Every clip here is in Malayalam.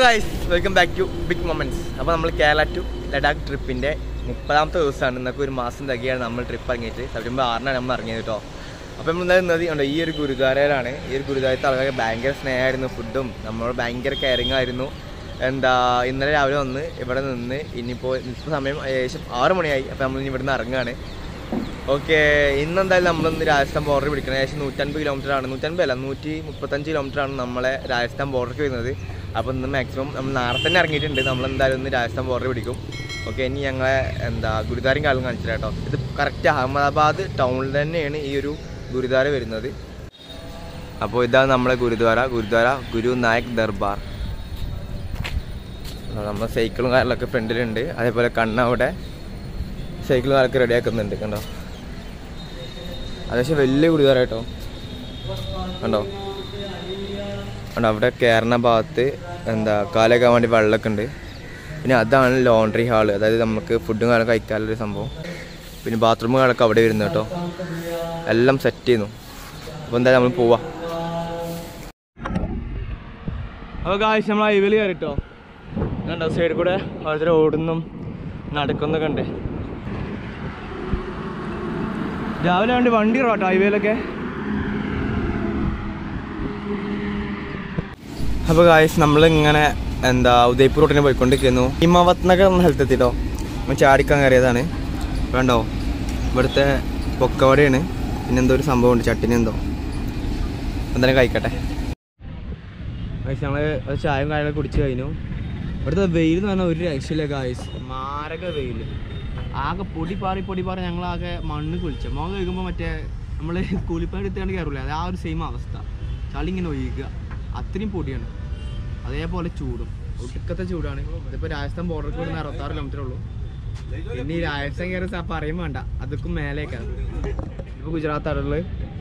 guys welcome back to big moments അപ്പോൾ നമ്മൾ കേരള ടു ലഡാക്ക് ട്രിപ്പിൻ്റെ മുപ്പതാമത്തെ ദിവസമാണ് ഇന്നൊക്കെ ഒരു മാസം തകിയാണ് നമ്മൾ ട്രിപ്പ് ഇറങ്ങിയിട്ട് സെപ്റ്റംബർ ആറിനാണ് നമ്മൾ ഇറങ്ങിയത് കേട്ടോ അപ്പോൾ നമ്മൾ ഇന്നലെ നിന്നത് ഉണ്ടോ ഈ ഒരു ഗുരുദ്വാരയിലാണ് ഈ ഒരു ഗുരുദ്വാരത്തെ ആൾക്കാർക്ക് ഭയങ്കര സ്നേഹമായിരുന്നു ഫുഡും നമ്മളോട് ഭയങ്കര കെയറിങ് ആയിരുന്നു എന്താ ഇന്നലെ രാവിലെ വന്ന് ഇവിടെ നിന്ന് ഇനിയിപ്പോൾ ഇപ്പോൾ സമയം ഏകദേശം ആറ് മണിയായി അപ്പോൾ നമ്മൾ ഇനി ഇവിടുന്ന് ഇറങ്ങുകയാണ് ഓക്കെ ഇന്നെന്തായാലും നമ്മളിന്ന് രാജസ്ഥാൻ ബോർഡർ പിടിക്കണം ഏകദേശം നൂറ്റൻപത് കിലോമീറ്റർ ആണ് നൂറ്റൻപത് അല്ല നൂറ്റി മുപ്പത്തഞ്ച് കിലോമീറ്റർ ആണ് നമ്മളെ രാജസ്ഥാൻ ബോർഡർക്ക് വരുന്നത് അപ്പോൾ ഇന്ന് മാക്സിമം നമ്മൾ നാളെ തന്നെ ഇറങ്ങിയിട്ടുണ്ട് നമ്മൾ എന്തായാലും ഇന്ന് രാജസ്ഥാൻ ബോർഡർ പിടിക്കും ഓക്കെ ഇനി ഞങ്ങളെ എന്താ ഗുരുദ്വാരം കാലം കാണിച്ചു കേട്ടോ ഇത് കറക്റ്റ് അഹമ്മദാബാദ് ടൗണിൽ തന്നെയാണ് ഈ ഒരു ഗുരുദ്വാര വരുന്നത് അപ്പോൾ ഇതാണ് നമ്മളെ ഗുരുദ്വാര ഗുരുദ്വാര ഗുരു നായക് ദർബാർ നമ്മൾ സൈക്കിളും കാര്യങ്ങളൊക്കെ ഫ്രണ്ടിലുണ്ട് അതേപോലെ കണ്ണ അവിടെ സൈക്കിളും കാലൊക്കെ റെഡിയാക്കുന്നുണ്ട് കണ്ടോ അത്യാവശ്യം വലിയ ഗുരുദ്വാര കേട്ടോ കണ്ടോ കണ്ടോ അവിടെ കയറുന്ന ഭാഗത്ത് എന്താ കാലൊക്കെ വേണ്ടി വെള്ളമൊക്കെ ഉണ്ട് പിന്നെ അതാണ് ലോണ്ടറി ഹാള് അതായത് നമുക്ക് ഫുഡും കാലം കഴിക്കാനുള്ളൊരു സംഭവം പിന്നെ ബാത്റൂം കാലൊക്കെ അവിടെ വരുന്നു കേട്ടോ എല്ലാം സെറ്റ് ചെയ്യുന്നു അപ്പോൾ എന്തായാലും നമ്മൾ പോവാം അപ്പോൾ കാഴ്ച നമ്മൾ ഹൈവേയിൽ കയറിട്ടോ കണ്ടോ സൈഡിൽ കൂടെ ഓരോരുത്തർ ഓടുന്നും നടക്കുന്നൊക്കെ ഉണ്ട് രാവിലെ വേണ്ടി വണ്ടി റോട്ടോ ഹൈവേയിലൊക്കെ അപ്പോൾ കായ്സ് നമ്മളിങ്ങനെ എന്താ ഉദയ്പൂർ റോട്ടിന് പോയിക്കൊണ്ടിരിക്കുന്നു ഹിമവത് നഗർ എന്ന സ്ഥലത്തെത്തിട്ടോ നമ്മൾ ചാടിക്കാൻ കയറിയതാണ് വേണ്ടോ ഇവിടുത്തെ പൊക്കവടയാണ് പിന്നെ എന്തോ ഒരു സംഭവം ഉണ്ട് ചട്ടിന് എന്തോ എന്തായാലും കഴിക്കട്ടെ കായ്സ് ഞങ്ങൾ ചായയും കാര്യങ്ങളൊക്കെ കുടിച്ച് കഴിഞ്ഞു ഇവിടുത്തെ വെയിൽ എന്ന് പറഞ്ഞാൽ ഒരു രക്ഷയില്ല കായ്സ് മാരക വെയിൽ ആകെ പൊടി പാറി പൊടി പാറി ഞങ്ങളാകെ മണ്ണ് കുളിച്ച മുഖം കഴിക്കുമ്പോൾ മറ്റേ നമ്മൾ കൂലിപ്പണി എടുത്തുകൊണ്ട് കയറില്ല അത് ആ ഒരു സെയിം അവസ്ഥ ചളി ഇങ്ങനെ ഒഴുകുക അത്രയും പൊടിയാണ് അതേപോലെ ചൂടും ഒടുക്കത്തെ ചൂടാണ് ഇതിപ്പോൾ രാജസ്ഥാൻ ബോർഡറിൽ കൂടി അറുപത്താറ് കിലോമീറ്റർ ഉള്ളൂ പിന്നെ ഈ രാജസ്ഥാൻ കയറി സാ പറയും വേണ്ട അതൊക്കെ മേലേക്കാണ് ഇപ്പോൾ ഗുജറാത്താണുള്ളത്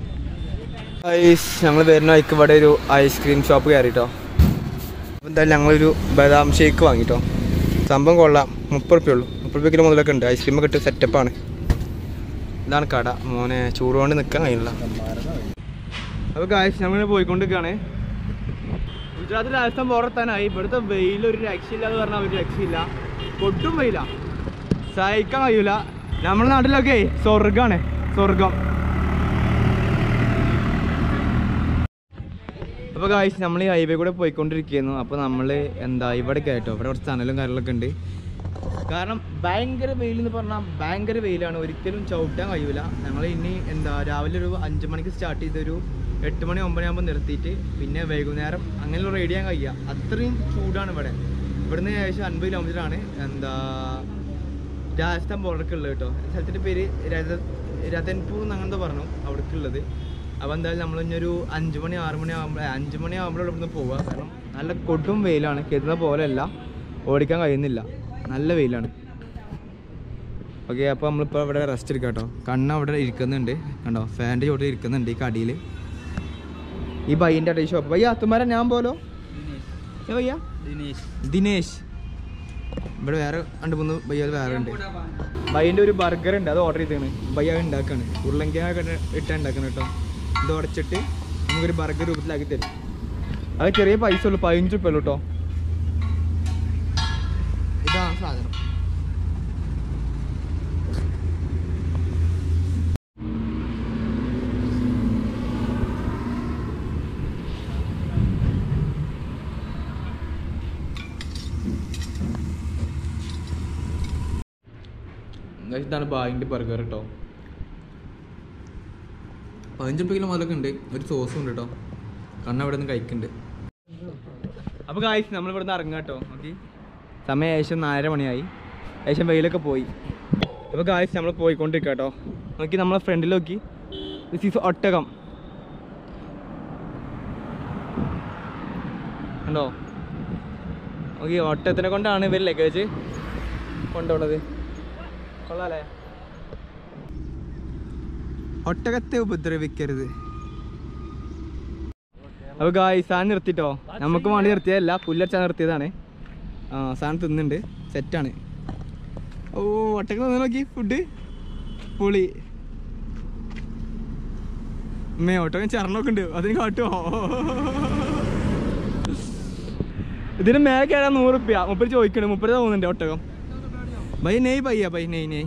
ഞങ്ങൾ വരുന്ന വഴിക്ക് ഇവിടെ ഒരു ഐസ്ക്രീം ഷോപ്പ് കയറിട്ടോ എന്തായാലും ഞങ്ങളൊരു ബദാം ഷേക്ക് വാങ്ങിട്ടോ സംഭവം കൊള്ളാം മുപ്പത് റുപ്യ ഉള്ളൂ മുപ്പത് റുപ്യ കിലോ മുതലൊക്കെ ഉണ്ട് ഐസ്ക്രീമൊക്കെ ഇട്ട് സെറ്റപ്പാണ് ഇതാണ് കട മോനെ ചൂട് കൊണ്ട് നിൽക്കാൻ കഴിയില്ല അപ്പോൾ കാശ് നമ്മൾ പോയിക്കൊണ്ടിരിക്കുകയാണ് ഗുജറാത്തിൽ രാജസ്ഥാൻ ബോർഡെത്താനായി ഇവിടുത്തെ വെയിൽ ഒരു രക്ഷയില്ല എന്ന് പറഞ്ഞാൽ ഒരു രക്ഷയില്ല കൊട്ടും വെയില സഹിക്കാൻ കഴിയൂല നമ്മുടെ നാട്ടിലൊക്കെ സ്വർഗാണ് സ്വർഗം അപ്പോൾ കാഴ്ച നമ്മൾ ഈ ഹൈവേ കൂടെ പോയിക്കൊണ്ടിരിക്കുന്നു അപ്പോൾ നമ്മൾ എന്താ ഇവിടെ കേട്ടോ ഇവിടെ കുറച്ച് തണലും കാര്യങ്ങളൊക്കെ ഉണ്ട് കാരണം ഭയങ്കര വെയിൽ എന്ന് പറഞ്ഞാൽ ഭയങ്കര വെയിലാണ് ഒരിക്കലും ചവിട്ടാൻ കഴിയൂല ഞങ്ങൾ ഇനി എന്താ രാവിലെ ഒരു അഞ്ച് മണിക്ക് സ്റ്റാർട്ട് ചെയ്തൊരു എട്ട് മണി ഒമ്പത് ആകുമ്പോൾ നിർത്തിയിട്ട് പിന്നെ വൈകുന്നേരം അങ്ങനെ റെഡി ചെയ്യാൻ കഴിയുക അത്രയും ചൂടാണ് ഇവിടെ ഇവിടുന്ന് ഏകദേശം അൻപത് കിലോമീറ്റർ ആണ് എന്താ രാജസ്ഥാൻ ബോർഡർക്ക് ഉള്ളത് കേട്ടോ സ്ഥലത്തിൻ്റെ പേര് രഥ രതൻപൂർ എന്നങ്ങനത്തെ പറഞ്ഞു അവിടേക്ക് ഉള്ളത് അപ്പോൾ എന്തായാലും നമ്മൾ ഇനി ഒരു അഞ്ച് മണി ആറ് മണി ആകുമ്പോൾ അഞ്ച് മണി ആകുമ്പോഴാണ് ഇവിടുന്ന് പോവുക കാരണം നല്ല കൊടും വെയിലാണ് കരുതുന്ന പോലെയല്ല ഓടിക്കാൻ കഴിയുന്നില്ല നല്ല വെയിലാണ് ഓക്കെ അപ്പോൾ നമ്മളിപ്പോൾ ഇവിടെ റെസ്റ്റ് എടുക്കാം കേട്ടോ കണ്ണ് അവിടെ ഇരിക്കുന്നുണ്ട് കണ്ടോ ഫാൻ്റെ ചോട്ടിൽ ഇരിക്കുന്നുണ്ട് ഈ കടിയിൽ ഈ ബൈൻ്റെ അടയിൽ ഷോപ്പ് ഭയ്യ തുമാര ഞാൻ പോലോ ഏ ഭയ്യ ദിനേശ് ഇവിടെ വേറെ രണ്ട് മൂന്ന് ഭയ്യ വേറെ ഉണ്ട് ബൈൻ്റെ ഒരു ബർഗർ ഉണ്ട് അത് ഓർഡർ ചെയ്താണ് ഭയ്യ ഉണ്ടാക്കാണ് ഉരുളങ്കിയൊക്കെ ഇട്ട് ഉണ്ടാക്കണം കേട്ടോ ഇത് ഉടച്ചിട്ട് നമുക്കൊരു ബർഗർ രൂപത്തിലാക്കി തരും അത് ചെറിയ പൈസ ഉള്ളൂ പതിനഞ്ച് ഉറുപ്പ ഉള്ളൂ കേട്ടോ ഇതാണ് സാധനം ഇതാണ് ബാഗിൻ്റെ ബർഗർ കേട്ടോ പതിനഞ്ച് കിലോ മുതലൊക്കെ ഉണ്ട് ഒരു സോസും ഉണ്ട് കേട്ടോ കണ്ണ ഇവിടെ നിന്ന് കഴിക്കുന്നുണ്ട് അപ്പോൾ കായ്സ് നമ്മൾ ഇവിടെ നിന്ന് ഇറങ്ങാം കേട്ടോ ഓക്കെ സമയം ഏകദേശം നാലര മണിയായി ഏകദേശം വെയിലൊക്കെ പോയി അപ്പോൾ കായ്സ് നമ്മൾ പോയിക്കൊണ്ടിരിക്കുക കേട്ടോ നോക്കി നമ്മളെ ഫ്രണ്ടിൽ നോക്കി ദിസ് ഈസ് ഒട്ടകം കണ്ടോ ഓക്കെ ഒട്ടകത്തിനെ കൊണ്ടാണ് ഇവർ ലഗേജ് കൊണ്ടുപോണത് കൊള്ളാലേ ഒട്ടകത്തെ ഉപദ്രവിക്കരുത് അപ്പോൾ ഗായ് സാധനം നിർത്തിട്ടോ നമുക്ക് വേണ്ടി നിർത്തിയതല്ല പുല്ലച്ചാൻ നിർത്തിയതാണ് ആ സാധനം തിന്നുണ്ട് സെറ്റാണ് ഓ ഒട്ടകം തിന്നു നോക്കി ഫുഡ് പുളി അമ്മേ ഒട്ടകം ചരണമൊക്കെ ഉണ്ട് അതിന് കാട്ടുമോ ഇതിന് മേലെ കയറാൻ നൂറ് റുപ്യ മുപ്പര് ചോദിക്കണേ മുപ്പര് തോന്നുന്നുണ്ട് ഒട്ടകം ബൈ നെയ് പയ്യ ബൈ നെയ് നെയ്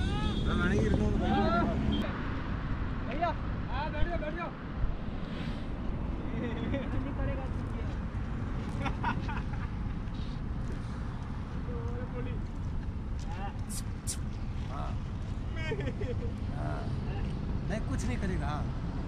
नहीं कुछ नहीं करेगा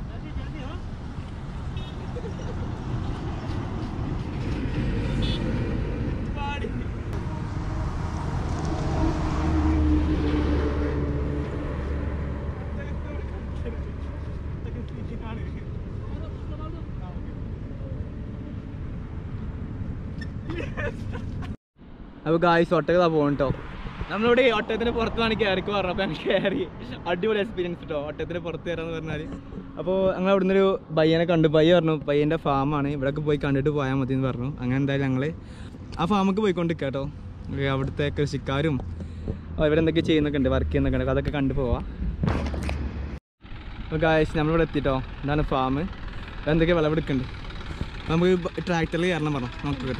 അപ്പോൾ ഗായ്സ് ഒട്ടകതാ പോകട്ടോ നമ്മളിവിടെ ഒട്ടകത്തിന് പുറത്ത് വേണമെങ്കിൽ കയറിക്ക് പറഞ്ഞു അപ്പോൾ ഞങ്ങൾ കയറി അടിപൊളി എക്സ്പീരിയൻസ് കേട്ടോ ഒട്ടകത്തിന് പുറത്ത് കയറാന്ന് പറഞ്ഞാൽ അപ്പോൾ ഞങ്ങൾ അവിടുന്ന് ഒരു പയ്യനെ കണ്ടു പയ്യ പറഞ്ഞു പയ്യൻ്റെ ഫാമാണ് ഇവിടെയൊക്കെ പോയി കണ്ടിട്ട് പോയാൽ മതി എന്ന് പറഞ്ഞു അങ്ങനെ എന്തായാലും ഞങ്ങൾ ആ ഫാമൊക്കെ പോയിക്കൊണ്ടിരിക്കുക കേട്ടോ ഈ അവിടുത്തെ കൃഷിക്കാരും ഓ, ഇവിടെ എന്തൊക്കെ ചെയ്യുന്നൊക്കെ ഉണ്ട് വർക്ക് ചെയ്യുന്നൊക്കെ ഉണ്ട് അതൊക്കെ കണ്ടു പോവാം അപ്പോൾ ഗായ്സ് നമ്മളിവിടെ എത്തിട്ടോ ഇതാണ് ഫാം എന്തൊക്കെ വിളവെടുക്കുന്നുണ്ട് നമുക്ക് ട്രാക്ടറിൽ കയറണം പറഞ്ഞു നമുക്ക് കേട്ടോ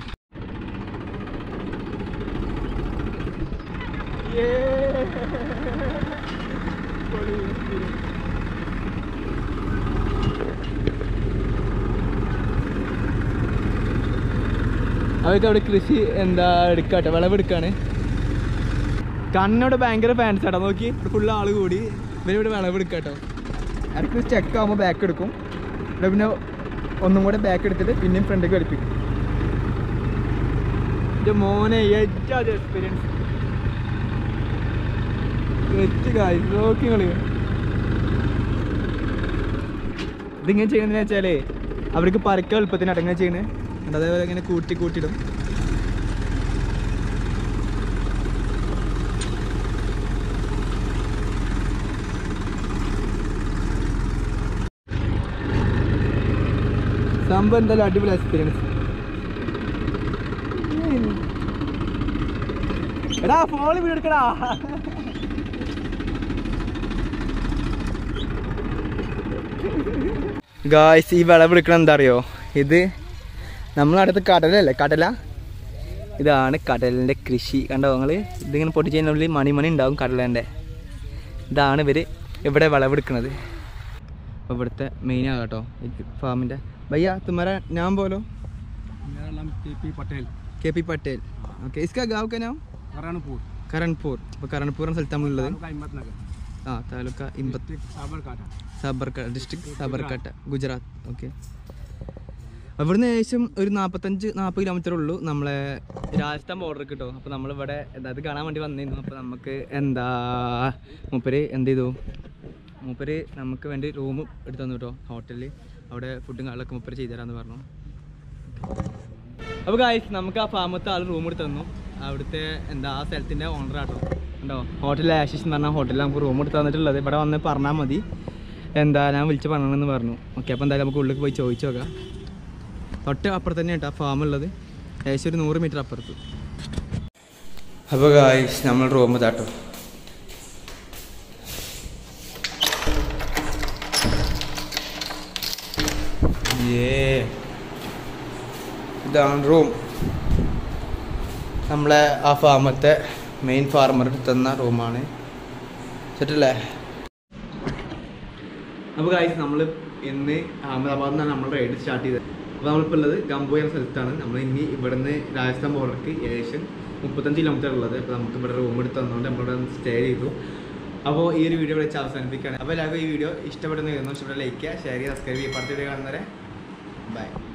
അവർക്ക് അവിടെ കൃഷി എന്താ എടുക്കാട്ടെ വിളവെടുക്കാണ് കണ്ണോട് ഭയങ്കര ഫാൻസ് ആട്ടോ നോക്കി ഫുള്ള് ആള് കൂടി ഇവരിവിടെ വിളവെടുക്കാട്ടോ ഇടയ്ക്ക് ചെക്ക് ആകുമ്പോൾ ബാക്ക് എടുക്കും ഇവിടെ പിന്നെ ഒന്നും കൂടെ ബാക്ക് എടുത്തിട്ട് പിന്നെയും ഫ്രണ്ടിലേക്ക് കളിപ്പിക്കും എൻ്റെ മോനെ ഏറ്റവും എക്സ്പീരിയൻസ് വെച്ച് കായ് നോക്കി കളി ഇതിങ്ങനെ ചെയ്യുന്നതെന്ന് വെച്ചാലേ അവർക്ക് പരക്ക എളുപ്പത്തിന് അടങ്ങനെ ചെയ്യണേ എന്നിട്ട് അതേപോലെ ഇങ്ങനെ കൂട്ടി കൂട്ടിയിടും സംഭവം എന്തായാലും അടിപൊളി എക്സ്പീരിയൻസ് എടാ ഫോണിൽ വീട് എടുക്കടാ ഗായ്സ് ഈ വിളവെടുക്കണം എന്താ അറിയോ ഇത് നമ്മളടുത്ത് കടലല്ലേ കടല ഇതാണ് കടലിൻ്റെ കൃഷി കണ്ടോ നിങ്ങൾ ഇതിങ്ങനെ പൊട്ടിച്ചതിൻ്റെ ഉള്ളിൽ മണിമണി ഉണ്ടാവും കടലേൻ്റെ ഇതാണ് ഇവർ ഇവിടെ വിളവെടുക്കുന്നത് അപ്പോൾ ഇവിടുത്തെ മെയിനാണ് കേട്ടോ ഈ ഫാമിൻ്റെ ഭയ്യ തുമാര ഞാൻ പോലോ मेरा नाम K P Patel K P Patel okay ഇസ്കാ ഗാവ് കാ നാം करणपुर കരൺപൂർ അപ്പോൾ കരൺപൂർ എന്ന സ്ഥലത്ത് നമ്മളുള്ളത് तालुका हिम्मतनगर ആ താലൂക്ക ഇമ്പത്ത് district Sabarkantha Sabarkantha district Sabarkantha Gujarat okay അവിടുന്ന് ഏകദേശം ഒരു നാൽപ്പത്തഞ്ച് നാൽപ്പത് കിലോമീറ്റർ ഉള്ളൂ നമ്മളെ രാജസ്ഥാൻ ബോർഡർ കിട്ടോ അപ്പോൾ നമ്മളിവിടെ എന്താ ഇത് കാണാൻ വേണ്ടി വന്നിരുന്നു അപ്പോൾ നമുക്ക് എന്താ മൂപ്പര് എന്ത് ചെയ്തു മൂപ്പര് നമുക്ക് വേണ്ടി റൂം എടുത്തു തന്നു കേട്ടോ ഹോട്ടലിൽ അവിടെ ഫുഡും കാര്യങ്ങളൊക്കെ മൂപ്പര് ചെയ്തു തരാമെന്ന് പറഞ്ഞു അപ്പോൾ ഗായ്സ് നമുക്ക് ആ ഫാമത്തെ ആൾ റൂം എടുത്ത് തന്നു അവിടുത്തെ എന്താ ആ സ്ഥലത്തിൻ്റെ ഓണർ ആട്ടോ ഉണ്ടോ ഹോട്ടൽ ആശിഷ് എന്ന് പറഞ്ഞ ഹോട്ടലിൽ നമുക്ക് റൂം എടുത്ത് തന്നിട്ടുള്ളത് ഇവിടെ വന്ന് പറഞ്ഞാൽ മതി എന്താ ഞാൻ വിളിച്ച് പറയണമെന്ന് പറഞ്ഞു ഓക്കെ അപ്പോൾ എന്തായാലും നമുക്ക് ഉള്ളിൽ പോയി ചോദിച്ചു നോക്കാം തൊട്ട് അപ്പുറത്ത് തന്നെ കേട്ടോ ആ ഫാം ഉള്ളത് ഏകദേശം ഒരു നൂറ് മീറ്റർ അപ്പുറത്ത് അപ്പോൾ ഗായ്സ് നമ്മൾ റൂം ഇതാട്ടോ ഏ ഇതാണ് റൂം നമ്മളെ ആ ഫാമത്തെ മെയിൻ ഫാർമർ തന്ന റൂമാണ് സെറ്റല്ലേ അപ്പോൾ കാഴ്ച നമ്മൾ ഇന്ന് അഹമ്മദാബാദിൽ നിന്നാണ് നമ്മൾ റൈഡ് സ്റ്റാർട്ട് ചെയ്തത് അപ്പോൾ നമ്മളിപ്പോൾ ഉള്ളത് ഗംബോയ് എന്ന സ്ഥലത്താണ് നമ്മൾ ഇനി ഇവിടുന്ന് രാജസ്ഥാൻ ബോർഡർക്ക് ഏകദേശം മുപ്പത്തഞ്ച് കിലോമീറ്റർ ഉള്ളത് അപ്പോൾ നമുക്ക് ഇവിടെ റൂം എടുത്ത് തന്നുകൊണ്ട് നമ്മളിവിടെ സ്റ്റേ ചെയ്തു അപ്പോൾ ഈ ഒരു വീഡിയോ വെച്ച് അവസാനിപ്പിക്കുകയാണ് അപ്പോൾ എല്ലാവർക്കും ഈ വീഡിയോ ഇഷ്ടപ്പെടുന്ന ഇഷ്ടപ്പെട്ട ലൈക്ക് ചെയ്യുക ഷെയർ ചെയ്യുക സബ്സ്ക്രൈബ് ചെയ്യുക അടുത്ത വീഡിയോ കാണുന്നവരെ ബൈ